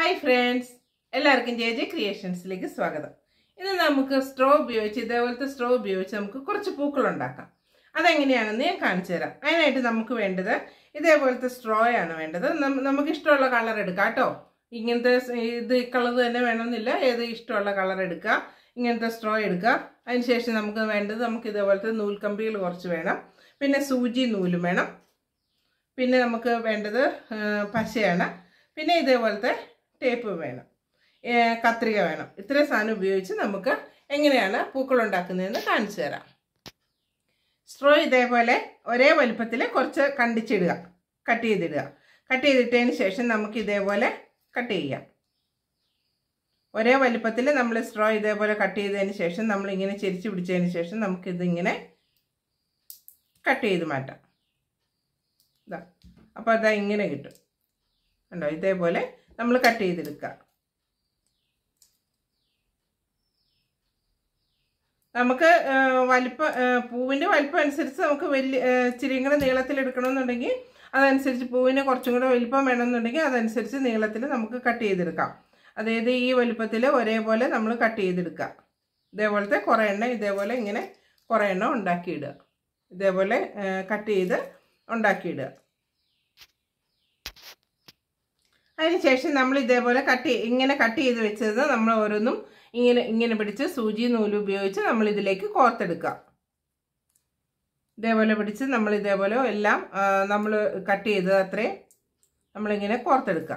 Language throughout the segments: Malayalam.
ഹായ് ഫ്രണ്ട്സ് എല്ലാവർക്കും ജെ ജെ ക്രിയേഷൻസിലേക്ക് സ്വാഗതം ഇന്ന് നമുക്ക് സ്ട്രോ ഉപയോഗിച്ച് ഇതേപോലത്തെ സ്ട്രോ ഉപയോഗിച്ച് നമുക്ക് കുറച്ച് പൂക്കൾ ഉണ്ടാക്കാം അതെങ്ങനെയാണെന്ന് ഞാൻ കാണിച്ചു തരാം അതിനായിട്ട് നമുക്ക് വേണ്ടത് ഇതേപോലത്തെ സ്ട്രോ ആണ് വേണ്ടത് നം- നമുക്ക് ഇഷ്ടമുള്ള കളർ എടുക്കാം കേട്ടോ ഇങ്ങനത്തെ സ് ഇത് കളർ തന്നെ വേണമെന്നില്ല ഏത് ഇഷ്ടമുള്ള കളർ എടുക്കുക ഇങ്ങനത്തെ സ്ട്രോ എടുക്കുക അതിനുശേഷം നമുക്ക് വേണ്ടത് നമുക്ക് ഇതേപോലത്തെ നൂൽക്കമ്പികൾ കുറച്ച് വേണം പിന്നെ സൂചി നൂലും വേണം പിന്നെ നമുക്ക് വേണ്ടത് ആ, പശയാണ് പിന്നെ ഇതേപോലത്തെ ടേപ്പ് വേണം ഏ, കത്രിക വേണം ഇത്രയും സാധനം ഉപയോഗിച്ച് നമുക്ക് എങ്ങനെയാണ് പൂക്കൾ ഉണ്ടാക്കുന്നതെന്ന് കാണിച്ചു തരാം സ്ട്രോ ഇതേപോലെ ഒരേ വലുപ്പത്തിൽ കുറച്ച് കണ്ടിച്ചിടുക കട്ട് ചെയ്തിടുക കട്ട് ചെയ്തിട്ടതിന് ശേഷം നമുക്ക് ഇതേപോലെ കട്ട് ചെയ്യാം ഒരേ വലുപ്പത്തിൽ നമ്മൾ സ്ട്രോ ഇതേപോലെ കട്ട് ചെയ്തതിന് ശേഷം നമ്മൾ ഇങ്ങനെ ചെരിച്ച് പിടിച്ചതിന് ശേഷം നമുക്കിതിങ്ങനെ കട്ട് ചെയ്ത് മാറ്റാം ഇതാ അപ്പോൾ അതാ ഇങ്ങനെ കിട്ടും കണ്ടോ ഇതേപോലെ നമ്മൾ കട്ട് ചെയ്തെടുക്കുക നമുക്ക് ആ, വലിപ്പ ആ, പൂവിൻ്റെ വലിപ്പം അനുസരിച്ച് നമുക്ക് വലിയ ആ, ഇച്ചിരിയും കൂടെ നീളത്തിൽ എടുക്കണമെന്നുണ്ടെങ്കിൽ അതനുസരിച്ച് പൂവിന് കുറച്ചും കൂടെ വലിപ്പം വേണമെന്നുണ്ടെങ്കിൽ അതനുസരിച്ച് നീളത്തിൽ നമുക്ക് കട്ട് ചെയ്തെടുക്കാം അതായത് ഈ വലിപ്പത്തിൽ ഒരേപോലെ നമ്മൾ കട്ട് ചെയ്തെടുക്കുക ഇതേപോലത്തെ കുറേ എണ്ണം ഇതേപോലെ ഇങ്ങനെ കുറേ എണ്ണം ഉണ്ടാക്കിയിടുക ഇതേപോലെ കട്ട് ചെയ്ത് ഉണ്ടാക്കിയിടുക അതിനുശേഷം നമ്മൾ ഇതേപോലെ കട്ട് ചെയ്- ഇങ്ങനെ കട്ട് ചെയ്ത് വെച്ചത് നമ്മൾ ഓരോന്നും ഇങ്ങനെ ഇങ്ങനെ പിടിച്ച് സൂചി നൂല് ഉപയോഗിച്ച് നമ്മൾ ഇതിലേക്ക് കോർത്തെടുക്കുക ഇതേപോലെ പിടിച്ച് നമ്മൾ ഇതേപോലെ എല്ലാം നമ്മൾ കട്ട് ചെയ്തത് അത്രയും നമ്മളിങ്ങനെ കോർത്തെടുക്കുക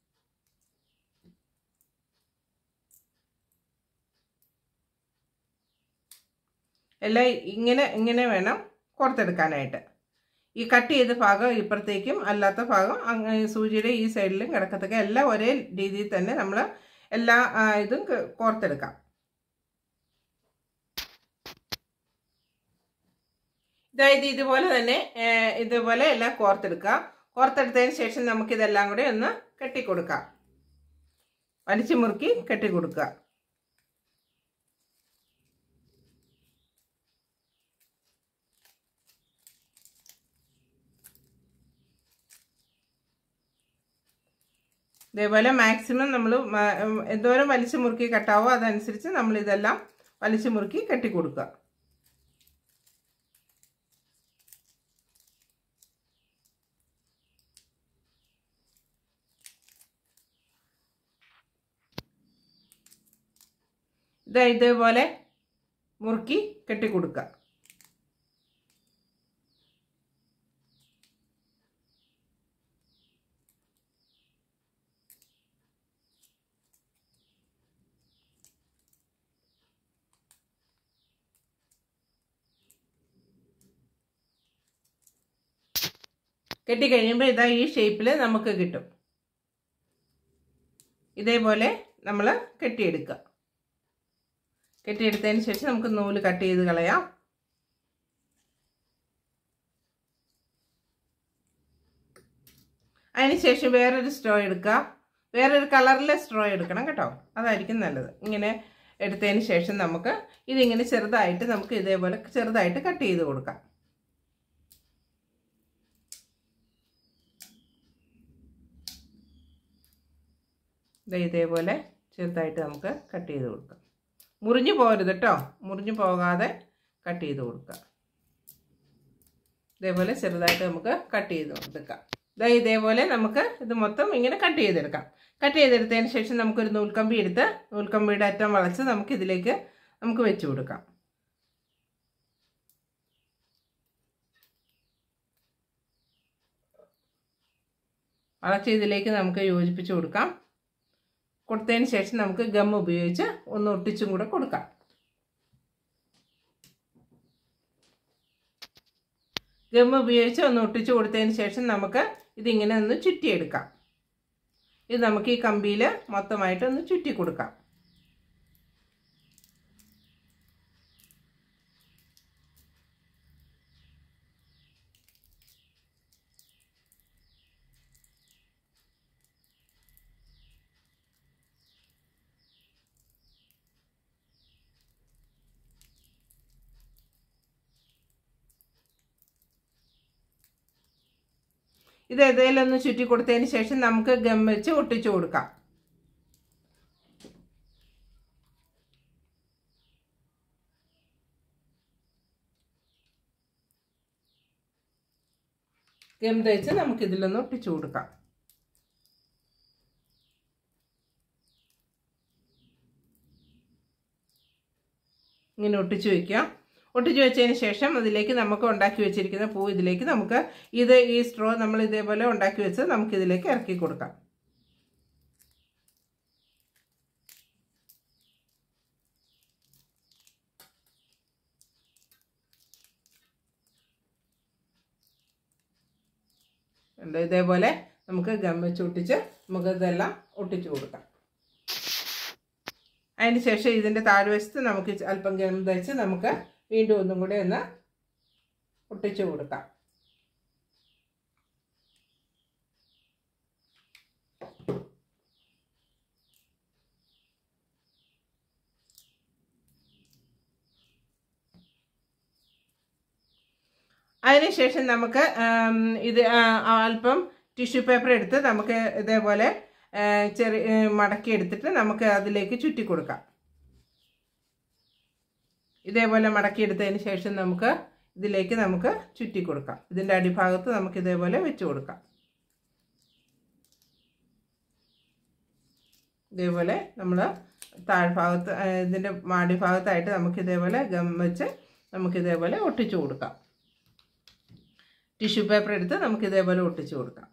എല്ലാം ഇങ്ങനെ ഇങ്ങനെ വേണം കോർത്തെടുക്കാനായിട്ട് ഈ കട്ട് ചെയ്ത ഭാഗം ഇപ്പുറത്തേക്കും അല്ലാത്ത ഭാഗം അങ്ങ് സൂചിയുടെ ഈ സൈഡിലും കിടക്കത്തൊക്കെ എല്ലാം ഒരേ രീതിയിൽ തന്നെ നമ്മൾ എല്ലാ ആ, ഇതും ക- കോർത്തെടുക്കാം ഇതായത് ഇതുപോലെ തന്നെ ഏ, ഇതുപോലെ എല്ലാം കോർത്തെടുക്കുക കോർത്തെടുത്തതിന് ശേഷം നമുക്കിതെല്ലാം കൂടെ ഒന്ന് കെട്ടിക്കൊടുക്കാം വലിച്ചു മുറുക്കി കെട്ടിക്കൊടുക്കുക ഇതേപോലെ മാക്സിമം നമ്മൾ എന്തോരം വലിച്ചു മുറുക്കി കെട്ടാവോ അതനുസരിച്ച് നമ്മൾ ഇതെല്ലാം വലിച്ചു മുറുക്കി കെട്ടിക്കൊടുക്കുക ഇതാ ഇതേപോലെ മുറുക്കി കെട്ടിക്കൊടുക്കുക കെട്ടിക്കഴിയുമ്പോൾ ഇതാ ഈ ഷേപ്പിൽ നമുക്ക് കിട്ടും ഇതേപോലെ നമ്മൾ കെട്ടിയെടുക്കുക കെട്ടിയെടുത്തതിന് ശേഷം നമുക്ക് നൂല് കട്ട് ചെയ്ത് കളയാം അതിനുശേഷം വേറൊരു സ്ട്രോ എടുക്കുക വേറൊരു കളറിലെ സ്ട്രോ എടുക്കണം കേട്ടോ അതായിരിക്കും നല്ലത് ഇങ്ങനെ എടുത്തതിന് ശേഷം നമുക്ക് ഇതിങ്ങനെ ചെറുതായിട്ട് നമുക്ക് ഇതേപോലെ ചെറുതായിട്ട് കട്ട് ചെയ്ത് കൊടുക്കാം ദേ ഇതേപോലെ ചെറുതായിട്ട് നമുക്ക് കട്ട് ചെയ്ത് കൊടുക്കാം മുറിഞ്ഞു പോകരുത് കേട്ടോ മുറിഞ്ഞു പോകാതെ കട്ട് ചെയ്ത് കൊടുക്കാം ഇതേപോലെ ചെറുതായിട്ട് നമുക്ക് കട്ട് ചെയ്ത് കൊടുക്കാം ദേ ഇതേപോലെ നമുക്ക് ഇത് മൊത്തം ഇങ്ങനെ കട്ട് ചെയ്തെടുക്കാം കട്ട് ചെയ്തെടുത്തതിന് ശേഷം നമുക്കൊരു നൂൽക്കമ്പി എടുത്ത് നൂൽക്കമ്പിയുടെ അറ്റം വളച്ച് നമുക്ക് ഇതിലേക്ക് നമുക്ക് വെച്ച് കൊടുക്കാം വളച്ച് ഇതിലേക്ക് നമുക്ക് യോജിപ്പിച്ച് കൊടുക്കാം കൊടുത്തതിന് ശേഷം നമുക്ക് ഗം ഉപയോഗിച്ച് ഒന്ന് ഒട്ടിച്ചും കൂടെ കൊടുക്കാം ഗം ഉപയോഗിച്ച് ഒന്ന് ഒട്ടിച്ചു കൊടുത്തതിന് ശേഷം നമുക്ക് ഇതിങ്ങനെ ഒന്ന് ചുറ്റിയെടുക്കാം ഇത് നമുക്ക് ഈ കമ്പിയിൽ മൊത്തമായിട്ട് ഒന്ന് ചുറ്റി കൊടുക്കാം ഇത് ഏതെങ്കിലും ഒന്ന് ചുറ്റി കൊടുത്തതിന് ശേഷം നമുക്ക് ഗം വെച്ച് ഒട്ടിച്ചു കൊടുക്കാം ഗം തേച്ച് നമുക്ക് ഇതിലൊന്ന് ഒട്ടിച്ചു കൊടുക്കാം ഇങ്ങനെ ഒട്ടിച്ചു വയ്ക്കാം ഒട്ടിച്ചു വെച്ചതിന് ശേഷം അതിലേക്ക് നമുക്ക് ഉണ്ടാക്കി വെച്ചിരിക്കുന്ന പൂ ഇതിലേക്ക് നമുക്ക് ഇത് ഈ സ്ട്രോ നമ്മൾ ഇതേപോലെ ഉണ്ടാക്കി വെച്ച് നമുക്ക് ഇതിലേക്ക് ഇറക്കി കൊടുക്കാം ഉണ്ട് ഇതേപോലെ നമുക്ക് ഗം വെച്ച് ഒട്ടിച്ച് നമുക്ക് ഇതെല്ലാം ഒട്ടിച്ചു കൊടുക്കാം അതിന് ശേഷം ഇതിൻ്റെ താഴ്വശത്ത് നമുക്ക് അല്പം ഗം തയ്ച്ച് നമുക്ക് വീണ്ടും ഒന്നും കൂടെ ഒന്ന് ഒട്ടിച്ചു കൊടുക്കാം അതിനുശേഷം നമുക്ക് ഇത് അല്പം ടിഷ്യൂ പേപ്പർ എടുത്ത് നമുക്ക് ഇതേപോലെ ചെറിയ മടക്കി എടുത്തിട്ട് നമുക്ക് അതിലേക്ക് ചുറ്റി കൊടുക്കാം ഇതേപോലെ മടക്കി എടുത്തതിന് ശേഷം നമുക്ക് ഇതിലേക്ക് നമുക്ക് ചുറ്റി കൊടുക്കാം ഇതിൻ്റെ അടിഭാഗത്ത് നമുക്ക് ഇതേപോലെ വെച്ച് കൊടുക്കാം ഇതേപോലെ നമ്മൾ താഴ്ഭാഗത്ത് ഇതിൻ്റെ മാടിഭാഗത്തായിട്ട് നമുക്ക് ഇതേപോലെ ഗം വെച്ച് നമുക്ക് ഇതേപോലെ ഒട്ടിച്ചു കൊടുക്കാം ടിഷ്യൂ പേപ്പർ എടുത്ത് നമുക്ക് ഇതേപോലെ ഒട്ടിച്ചു കൊടുക്കാം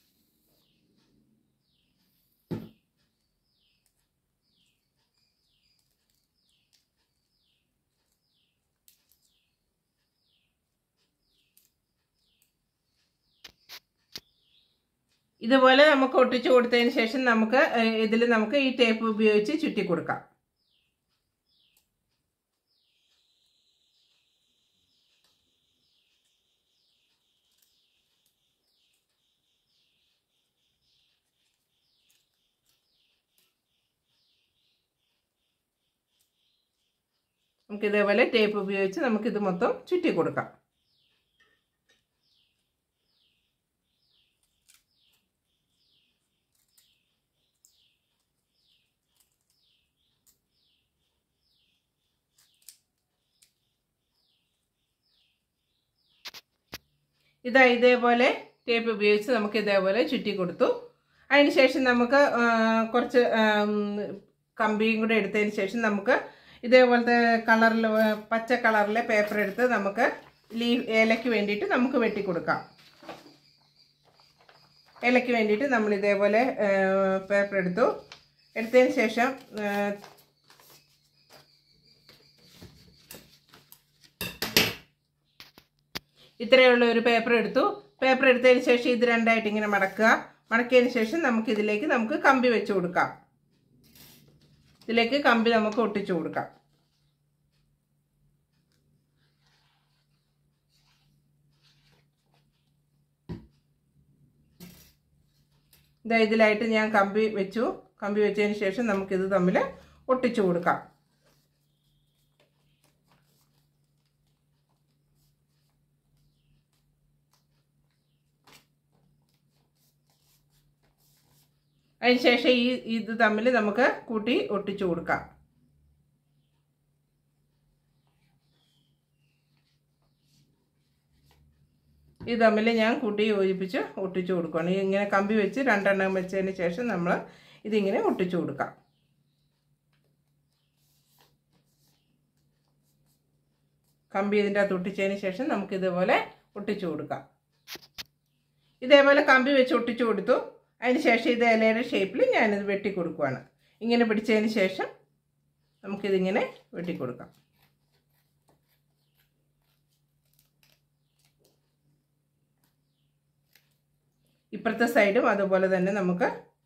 ഇതുപോലെ നമുക്ക് ഒട്ടിച്ചു കൊടുത്തതിന് ശേഷം നമുക്ക് ഇതിൽ നമുക്ക് ഈ ടേപ്പ് ഉപയോഗിച്ച് ചുറ്റി കൊടുക്കാം നമുക്ക് ഇതേപോലെ ടേപ്പ് ഉപയോഗിച്ച് നമുക്കിത് മൊത്തം ചുറ്റി കൊടുക്കാം ഇതാ ഇതേപോലെ ടേപ്പ് ഉപയോഗിച്ച് നമുക്ക് ഇതേപോലെ ചുറ്റി കൊടുത്തു അതിന് ശേഷം നമുക്ക് കുറച്ച് കമ്പിയും കൂടെ എടുത്തതിന് ശേഷം നമുക്ക് ഇതേപോലത്തെ കളറിൽ പച്ച കളറിലെ പേപ്പർ എടുത്ത് നമുക്ക് ലീവ് ഏലയ്ക്ക് വേണ്ടിയിട്ട് നമുക്ക് വെട്ടി കൊടുക്കാം ഏലയ്ക്ക് വേണ്ടിയിട്ട് നമ്മൾ ഇതേപോലെ പേപ്പർ എടുത്തു എടുത്തതിന് ശേഷം ഇത്രയുള്ള ഒരു പേപ്പർ എടുത്തു പേപ്പർ എടുത്തതിന് ശേഷം ഇത് രണ്ടായിട്ട് ഇങ്ങനെ മടക്കുക മടക്കിയതിന് ശേഷം നമുക്ക് ഇതിലേക്ക് നമുക്ക് കമ്പി വെച്ച് കൊടുക്കാം ഇതിലേക്ക് കമ്പി നമുക്ക് ഒട്ടിച്ചു കൊടുക്കാം ഇതാ ഇതിലായിട്ട് ഞാൻ കമ്പി വെച്ചു കമ്പി വെച്ചതിന് ശേഷം നമുക്കിത് തമ്മിൽ ഒട്ടിച്ചു കൊടുക്കാം അതിനുശേഷം ഈ ഇത് തമ്മിൽ നമുക്ക് കൂട്ടി ഒട്ടിച്ചു കൊടുക്കാം ഇത് തമ്മിൽ ഞാൻ കൂട്ടി യോജിപ്പിച്ച് ഒട്ടിച്ചു കൊടുക്കുകയാണ് ഇങ്ങനെ കമ്പി വെച്ച് രണ്ടെണ്ണം വെച്ചതിന് ശേഷം നമ്മൾ ഇതിങ്ങനെ ഒട്ടിച്ചു കൊടുക്കാം കമ്പി ഇതിൻ്റെ അകത്ത് ഒട്ടിച്ചതിന് ശേഷം നമുക്ക് ഇതേപോലെ ഒട്ടിച്ചു കൊടുക്കാം ഇതേപോലെ കമ്പി വെച്ച് ഒട്ടിച്ചു കൊടുത്തു അതിന് ശേഷം ഇത് ഇലയുടെ ഷേപ്പിൽ ഞാനിത് വെട്ടി കൊടുക്കുവാണ് ഇങ്ങനെ പിടിച്ചതിന് ശേഷം നമുക്കിതിങ്ങനെ വെട്ടി കൊടുക്കാം ഇപ്പുറത്തെ സൈഡും അതുപോലെ തന്നെ നമുക്ക്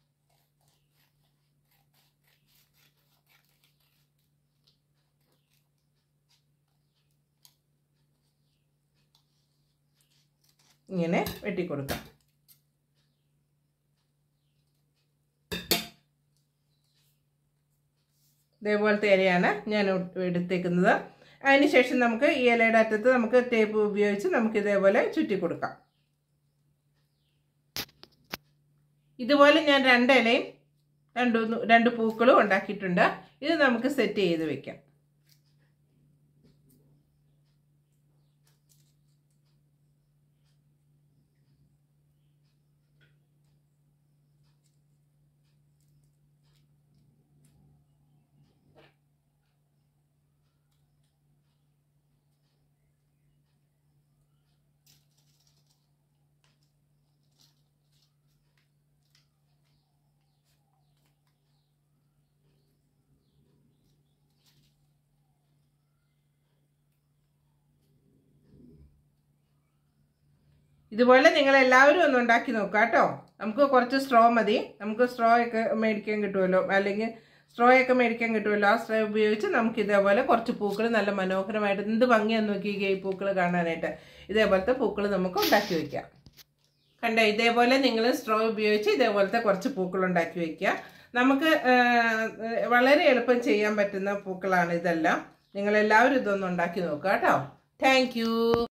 ഇങ്ങനെ വെട്ടിക്കൊടുക്കാം ഇതേപോലത്തെ ഇലയാണ് ഞാൻ എടുത്തേക്കുന്നത് അതിനുശേഷം നമുക്ക് ഈ ഇലയുടെ അറ്റത്ത് നമുക്ക് ടേപ്പ് ഉപയോഗിച്ച് നമുക്ക് ഇതേപോലെ ചുറ്റി കൊടുക്കാം ഇതുപോലെ ഞാൻ രണ്ട് ഇലയും രണ്ട് രണ്ട് പൂക്കളും ഉണ്ടാക്കിയിട്ടുണ്ട് ഇത് നമുക്ക് സെറ്റ് ചെയ്ത് വെക്കാം ഇതുപോലെ നിങ്ങൾ എല്ലാവരും ഒന്ന് ഉണ്ടാക്കി നോക്കുക കേട്ടോ നമുക്ക് കുറച്ച് സ്ട്രോ മതി നമുക്ക് സ്ട്രോ ഒക്കെ മേടിക്കാൻ കിട്ടുമല്ലോ അല്ലെങ്കിൽ സ്ട്രോ ഒക്കെ മേടിക്കാൻ കിട്ടുമല്ലോ ആ സ്ട്രോ ഉപയോഗിച്ച് നമുക്ക് ഇതേപോലെ കുറച്ച് പൂക്കൾ നല്ല മനോഹരമായിട്ട് എന്ത് ഭംഗിയാന്ന് നോക്കിക്കുക ഈ പൂക്കൾ കാണാനായിട്ട് ഇതേപോലത്തെ പൂക്കൾ നമുക്ക് ഉണ്ടാക്കി വയ്ക്കാം കണ്ടോ ഇതേപോലെ നിങ്ങൾ സ്ട്രോ ഉപയോഗിച്ച് ഇതേപോലത്തെ കുറച്ച് പൂക്കൾ ഉണ്ടാക്കി വെക്കുക നമുക്ക് ആ, വളരെ എളുപ്പം ചെയ്യാൻ പറ്റുന്ന പൂക്കളാണ് ഇതെല്ലാം നിങ്ങൾ എല്ലാവരും ഇതൊന്ന് ഉണ്ടാക്കി നോക്കുക കേട്ടോ താങ്ക്